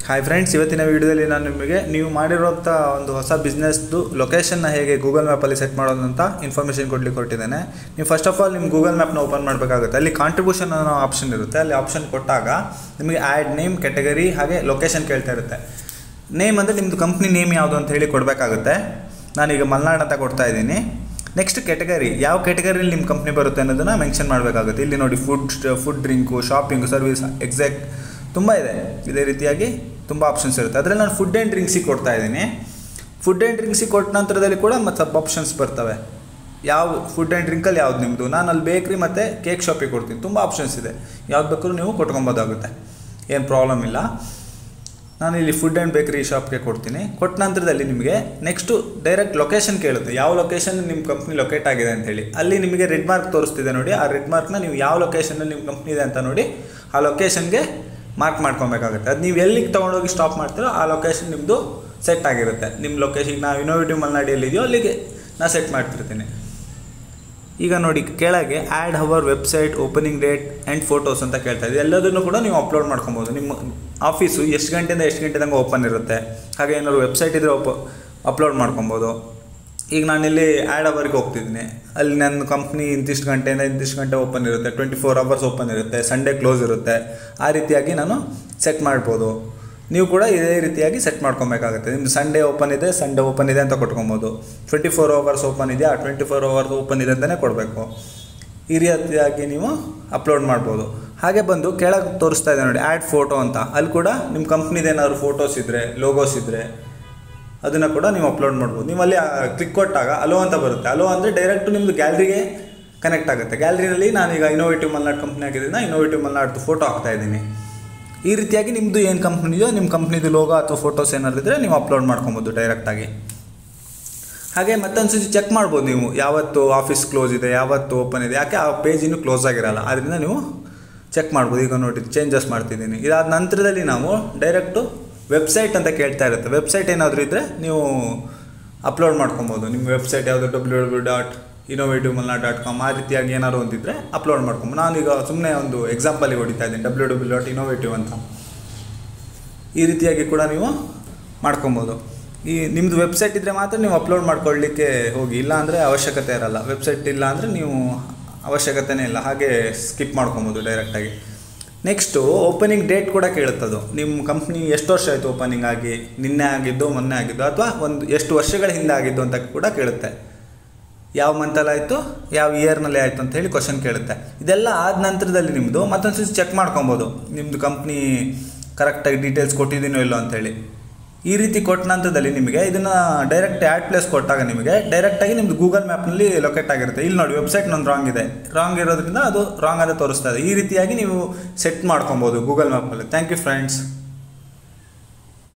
hi friends ಇವತ್ತಿನ ವಿಡಿಯೋದಲ್ಲಿ ನಾನು ನಿಮಗೆ ನೀವು ಮಾಡಿರೋಂಥ ಒಂದು ಹೊಸ ಬಿಸ್ನೆಸ್ದು ಲೊಕೇಶನ್ನ ಹೇಗೆ ಗೂಗಲ್ ಮ್ಯಾಪಲ್ಲಿ ಸೆಟ್ ಮಾಡೋದು ಅಂತ ಇನ್ಫಾರ್ಮೇಷನ್ ಕೊಡ್ಲಿಕ್ಕೆ ಕೊಟ್ಟಿದ್ದೇನೆ ನೀವು ಫಸ್ಟ್ ಆಫ್ ಆಲ್ ನಿಮ್ಮ ಗೂಗಲ್ ಮ್ಯಾಪ್ನ ಓಪನ್ ಮಾಡಬೇಕಾಗುತ್ತೆ ಅಲ್ಲಿ ಕಾಂಟ್ರಿಬ್ಯೂಷನ್ ಅನ್ನೋ ಆಪ್ಷನ್ ಇರುತ್ತೆ ಅಲ್ಲಿ ಆಪ್ಷನ್ ಕೊಟ್ಟಾಗ ನಿಮಗೆ ಆ್ಯಡ್ ನೇಮ್ ಕೆಟಗರಿ ಹಾಗೆ ಲೊಕೇಶನ್ ಕೇಳ್ತಾ ಇರುತ್ತೆ ನೇಮ್ ಅಂದರೆ ನಿಮ್ಮದು ಕಂಪ್ನಿ ನೇಮ್ ಯಾವುದು ಅಂತ ಹೇಳಿ ಕೊಡಬೇಕಾಗುತ್ತೆ ನಾನೀಗ ಮಲ್ನಾಡ್ ಅಂತ ಕೊಡ್ತಾ ಇದ್ದೀನಿ ನೆಕ್ಸ್ಟ್ ಕೆಟಗರಿ ಯಾವ ಕೆಟಗರಿಲಿ ನಿಮ್ಮ ಕಂಪ್ನಿ ಬರುತ್ತೆ ಅನ್ನೋದನ್ನು ಮೆನ್ಷನ್ ಮಾಡಬೇಕಾಗುತ್ತೆ ಇಲ್ಲಿ ನೋಡಿ food food drink shopping service exact ತುಂಬ ಇದೆ ಇದೇ ರೀತಿಯಾಗಿ ತುಂಬ ಆಪ್ಷನ್ಸ್ ಇರುತ್ತೆ ಅದರಲ್ಲಿ ನಾನು ಫುಡ್ ಆ್ಯಂಡ್ ಡ್ರಿಂಕ್ಸಿಗೆ ಕೊಡ್ತಾ ಇದ್ದೀನಿ ಫುಡ್ ಆ್ಯಂಡ್ ಡ್ರಿಂಕ್ಸಿಗೆ ಕೊಟ್ಟ ನಂತರದಲ್ಲಿ ಕೂಡ ಮತ್ತು ಸಬ್ ಆಪ್ಷನ್ಸ್ ಬರ್ತವೆ ಯಾವ ಫುಡ್ ಆ್ಯಂಡ್ ಡ್ರಿಂಕಲ್ಲಿ ಯಾವ್ದು ನಿಮ್ಮದು ನಾನು ಅಲ್ಲಿ ಬೇಕ್ರಿ ಮತ್ತು ಕೇಕ್ ಶಾಪಿಗೆ ಕೊಡ್ತೀನಿ ತುಂಬ ಆಪ್ಷನ್ಸ್ ಇದೆ ಯಾವ್ದು ಬೇಕಾದ್ರೂ ನೀವು ಕೊಟ್ಕೊಬೋದಾಗುತ್ತೆ ಏನು ಪ್ರಾಬ್ಲಮ್ ಇಲ್ಲ ನಾನು ಇಲ್ಲಿ ಫುಡ್ ಆ್ಯಂಡ್ ಬೇಕರಿ ಶಾಪ್ಗೆ ಕೊಡ್ತೀನಿ ಕೊಟ್ಟ ನಂತರದಲ್ಲಿ ನಿಮಗೆ ನೆಕ್ಸ್ಟು ಡೈರೆಕ್ಟ್ ಲೊಕೇಶನ್ ಕೇಳುತ್ತೆ ಯಾವ ಲೊಕೇಶನ್ ನಿಮ್ಮ ಕಂಪ್ನಿ ಲೊಕೇಟ್ ಆಗಿದೆ ಅಂತೇಳಿ ಅಲ್ಲಿ ನಿಮಗೆ ರೆಡ್ ಮಾರ್ಕ್ ತೋರಿಸ್ತಿದೆ ನೋಡಿ ಆ ರೆಡ್ ಮಾರ್ಕ್ನ ನೀವು ಯಾವ ಲೊಕೇಶನಲ್ಲಿ ನಿಮ್ಮ ಕಂಪ್ನಿ ಇದೆ ಅಂತ ನೋಡಿ ಆ ಲೊಕೇಶನ್ಗೆ ಮಾರ್ಕ್ ಮಾಡ್ಕೊಬೇಕಾಗುತ್ತೆ ಅದು ನೀವು ಎಲ್ಲಿಗೆ ತೊಗೊಂಡೋಗಿ ಸ್ಟಾಪ್ ಮಾಡ್ತೀರೋ ಆ ಲೊಕೇಶನ್ ನಿಮ್ಮದು ಸೆಟ್ ಆಗಿರುತ್ತೆ ನಿಮ್ಮ ಲೊಕೇಶನ್ ನಾವು ಇನೋವೇಟಿವ್ ಮಲ್ನಾಡಿಯಲ್ಲಿ ಇದೆಯೋ ಅಲ್ಲಿಗೆ ನಾನು ಸೆಟ್ ಮಾಡ್ತಿರ್ತೀನಿ ಈಗ ನೋಡಿ ಕೆಳಗೆ add hour website opening date and photos ಅಂತ ಕೇಳ್ತಾ ಇದೆ ಎಲ್ಲದನ್ನು ಕೂಡ ನೀವು ಅಪ್ಲೋಡ್ ಮಾಡ್ಕೊಬೋದು ನಿಮ್ಮ ಆಫೀಸು ಎಷ್ಟು ಗಂಟೆಯಿಂದ ಎಷ್ಟು ಗಂಟೆ ತನಕ ಓಪನ್ ಇರುತ್ತೆ ಹಾಗೆ ಏನಾದ್ರು ವೆಬ್ಸೈಟ್ ಇದ್ದರೆ ಓಪ ಅಪ್ಲೋಡ್ ಮಾಡ್ಕೊಬೋದು ಈಗ ನಾನಿಲ್ಲಿ ಆ್ಯಡ್ ಅವರ್ಗೆ ಹೋಗ್ತಿದ್ದೀನಿ ಅಲ್ಲಿ ನನ್ನ ಕಂಪ್ನಿ ಇಂತಿಷ್ಟು ಗಂಟೆಯಿಂದ ಇಂತಿಷ್ಟು ಗಂಟೆ ಓಪನ್ ಇರುತ್ತೆ ಟ್ವೆಂಟಿ ಫೋರ್ ಅವರ್ಸ್ ಓಪನ್ ಇರುತ್ತೆ ಸಂಡೇ ಕ್ಲೋಸ್ ಇರುತ್ತೆ ಆ ರೀತಿಯಾಗಿ ನಾನು ಸೆಟ್ ಮಾಡ್ಬೋದು ನೀವು ಕೂಡ ಇದೇ ರೀತಿಯಾಗಿ ಸೆಟ್ ಮಾಡ್ಕೊಬೇಕಾಗುತ್ತೆ ನಿಮ್ದು ಸಂಡೇ ಓಪನ್ ಇದೆ ಸಂಡೇ ಓಪನ್ ಇದೆ ಅಂತ ಕೊಟ್ಕೊಬೋದು ಟ್ವೆಂಟಿ ಫೋರ್ ಅವರ್ಸ್ ಓಪನ್ ಇದೆಯಾ ಟ್ವೆಂಟಿ ಫೋರ್ ಅವರ್ಸ್ ಓಪನ್ ಇದೆ ಅಂತಲೇ ಕೊಡಬೇಕು ಈ ರೀತಿಯಾಗಿ ನೀವು ಅಪ್ಲೋಡ್ ಮಾಡ್ಬೋದು ಹಾಗೆ ಬಂದು ಕೆಳಗೆ ತೋರಿಸ್ತಾ ಇದೆ ನೋಡಿ ಆ್ಯಡ್ ಫೋಟೋ ಅಂತ ಅಲ್ಲಿ ಕೂಡ ನಿಮ್ಮ ಕಂಪ್ನಿದು ಏನಾದ್ರು ಫೋಟೋಸ್ ಇದ್ದರೆ ಲೋಗೋಸ್ ಇದ್ದರೆ ಅದನ್ನು ಕೂಡ ನೀವು ಅಪ್ಲೋಡ್ ಮಾಡ್ಬೋದು ನೀವು ಅಲ್ಲಿ ಕ್ಲಿಕ್ ಕೊಟ್ಟಾಗ ಅಲೋ ಅಂತ ಬರುತ್ತೆ ಅಲೋ ಅಂದರೆ ಡೈರೆಕ್ಟು ನಿಮ್ಮದು ಗ್ಯಾಲ್ರಿಗೆ ಕನೆಕ್ಟ್ ಆಗುತ್ತೆ ಗ್ಯಾಲರಿನಲ್ಲಿ ನಾನೀಗ ಇನೋವೇಟಿವ್ ಮಲ್ನಾಡ್ ಕಂಪ್ನಿ ಆಗಿದ್ದರಿಂದ ಇನೋವೇಟಿವ್ ಮಲ್ನಾಡ್ದು ಫೋಟೋ ಹಾಕ್ತಾ ಇದ್ದೀನಿ ಈ ರೀತಿಯಾಗಿ ನಿಮ್ಮದು ಏನು ಕಂಪ್ನಿ ಇದೆಯೋ ನಿಮ್ಮ ಕಂಪ್ನಿದು ಲೋಗೋ ಅಥವಾ ಫೋಟೋಸ್ ಏನಾದ್ರು ಇದ್ದರೆ ನೀವು ಅಪ್ಲೋಡ್ ಮಾಡ್ಕೊಬೋದು ಡೈರೆಕ್ಟಾಗಿ ಹಾಗೆ ಮತ್ತೊಂದು ಸತಿ ಚೆಕ್ ಮಾಡ್ಬೋದು ನೀವು ಯಾವತ್ತು ಆಫೀಸ್ ಕ್ಲೋಸ್ ಇದೆ ಯಾವತ್ತು ಓಪನ್ ಇದೆ ಯಾಕೆ ಆ ಪೇಜ್ ಇನ್ನೂ ಕ್ಲೋಸ್ ಆಗಿರಲ್ಲ ಆದ್ದರಿಂದ ನೀವು ಚೆಕ್ ಮಾಡ್ಬೋದು ಈಗ ನೋಡಿ ಚೇಂಜಸ್ ಮಾಡ್ತಿದ್ದೀನಿ ಇದಾದ ನಂತರದಲ್ಲಿ ನಾವು ಡೈರೆಕ್ಟು ವೆಬ್ಸೈಟ್ ಅಂತ ಕೇಳ್ತಾ ಇರುತ್ತೆ ವೆಬ್ಸೈಟ್ ಏನಾದರೂ ಇದ್ದರೆ ನೀವು ಅಪ್ಲೋಡ್ ಮಾಡ್ಕೊಬೋದು ನಿಮ್ಮ ವೆಬ್ಸೈಟ್ ಯಾವುದು W W dot Innovative Malnad dot com ಆ ರೀತಿಯಾಗಿ ಏನಾದ್ರು ಒಂದಿದ್ರೆ ಅಪ್ಲೋಡ್ ಮಾಡ್ಕೊಬೋದು ನಾನೀಗ ಸುಮ್ಮನೆ ಒಂದು ಎಕ್ಸಾಂಪಲಿಗೆ ಹೊಡಿತಾ ಇದ್ದೀನಿ ಡಬ್ಲ್ಯೂ ಡಬ್ಲ್ಯೂ ಡಾಟ್ ಇನೋವೇಟಿವ್ ಅಂತ ಈ ರೀತಿಯಾಗಿ ಕೂಡ ನೀವು ಮಾಡ್ಕೊಬೋದು ಈ ನಿಮ್ಮದು ವೆಬ್ಸೈಟ್ ಇದ್ದರೆ ಮಾತ್ರ ನೀವು ಅಪ್ಲೋಡ್ ಮಾಡ್ಕೊಳ್ಳಿಕ್ಕೆ ಹೋಗಿ ಇಲ್ಲ ಅಂದರೆ ಅವಶ್ಯಕತೆ ಇರಲ್ಲ ವೆಬ್ಸೈಟ್ ಇಲ್ಲ ಅಂದರೆ ನೀವು ಅವಶ್ಯಕತೆನೇ ಇಲ್ಲ ಹಾಗೆ ಸ್ಕಿಪ್ ಮಾಡ್ಕೊಬೋದು ಡೈರೆಕ್ಟಾಗಿ ನೆಕ್ಸ್ಟು ಓಪನಿಂಗ್ ಡೇಟ್ ಕೂಡ ಕೇಳುತ್ತದು ನಿಮ್ಮ ಕಂಪ್ನಿ ಎಷ್ಟು ವರ್ಷ ಆಯಿತು ಓಪನಿಂಗ್ ಆಗಿ ನಿನ್ನೆ ಆಗಿದ್ದು ಮೊನ್ನೆ ಆಗಿದ್ದು ಅಥವಾ ಒಂದು ಎಷ್ಟು ವರ್ಷಗಳ ಹಿಂದೆ ಆಗಿದ್ದು ಅಂತ ಕೂಡ ಕೇಳುತ್ತೆ ಯಾವ ಮಂತಲ್ಲಿ ಆಯಿತು ಯಾವ ಇಯರ್ನಲ್ಲಿ ಆಯಿತು ಅಂತ ಹೇಳಿ ಕ್ವಶನ್ ಕೇಳುತ್ತೆ ಇದೆಲ್ಲ ಆದ ನಂತರದಲ್ಲಿ ನಿಮ್ಮದು ಮತ್ತೊಂದು ಸತಿ ಚೆಕ್ ಮಾಡ್ಕೊಬೋದು ನಿಮ್ಮದು ಕಂಪ್ನಿ ಕರೆಕ್ಟಾಗಿ ಡೀಟೇಲ್ಸ್ ಕೊಟ್ಟಿದ್ದೀನೋ ಇಲ್ಲೋ ಅಂತೇಳಿ ಈ ರೀತಿ ಕೊಟ್ಟ ನಂತರದಲ್ಲಿ ನಿಮಗೆ ಇದನ್ನು ಡೈರೆಕ್ಟ್ ಆ್ಯಡ್ ಪ್ಲೇಸ್ ಕೊಟ್ಟಾಗ ನಿಮಗೆ ಡೈರೆಕ್ಟಾಗಿ ನಿಮ್ಮದು ಗೂಗಲ್ ಮ್ಯಾಪ್ನಲ್ಲಿ ಲೊಕೇಟ್ ಆಗಿರುತ್ತೆ ಇಲ್ಲಿ ನೋಡಿ ವೆಬ್ಸೈಟ್ ನಂದು ರಾಂಗ್ ಇದೆ ರಾಂಗ್ ಇರೋದ್ರಿಂದ ಅದು ರಾಂಗ್ ಅದೇ ತೋರಿಸ್ತಾ ಇದೆ ಈ ರೀತಿಯಾಗಿ ನೀವು ಸೆಟ್ ಮಾಡ್ಕೊಬೋದು ಗೂಗಲ್ ಮ್ಯಾಪಲ್ಲಿ ಥ್ಯಾಂಕ್ ಯು ಫ್ರೆಂಡ್ಸ್